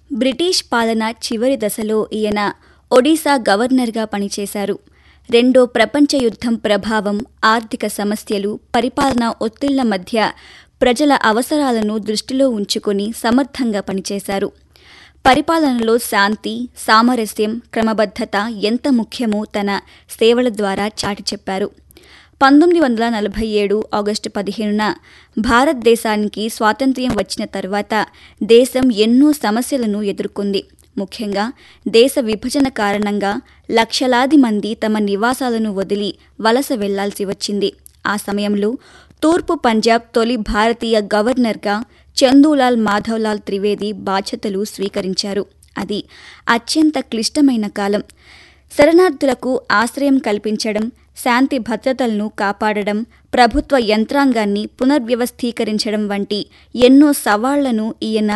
British పాలన చివరి దశలో ఈయన ఒడిశా గవర్నర్గా పనిచేశారు రెండో ప్రపంచ యుద్ధం ప్రభావం ఆర్థిక సమస్యలు పరిపాలనా ఒత్తిళ్ల మధ్య ప్రజల అవసరాలను దృష్టిలో ఉంచుకుని సమర్థంగా పనిచేశారు పరిపాలనలో శాంతి సామరస్యం క్రమబద్ధత ఎంత ముఖ్యమో తన సేవల ద్వారా చాటి చెప్పారు పంతొమ్మిది వందల నలభై ఏడు ఆగస్టు పదిహేనున భారతదేశానికి స్వాతంత్ర్యం వచ్చిన తర్వాత దేశం ఎన్నో సమస్యలను ఎదుర్కొంది ముఖ్యంగా దేశ విభజన కారణంగా లక్షలాది మంది తమ నివాసాలను వదిలి వలస వెళ్లాల్సి వచ్చింది ఆ సమయంలో తూర్పు పంజాబ్ తొలి భారతీయ గవర్నర్గా చందూలాల్ మాధవ్లాల్ త్రివేది బాధ్యతలు స్వీకరించారు అది అత్యంత క్లిష్టమైన కాలం శరణార్థులకు ఆశ్రయం కల్పించడం శాంతి భద్రతలను కాపాడడం ప్రభుత్వ యంత్రాంగాన్ని పునర్వ్యవస్థీకరించడం వంటి ఎన్నో సవాళ్లను ఈయన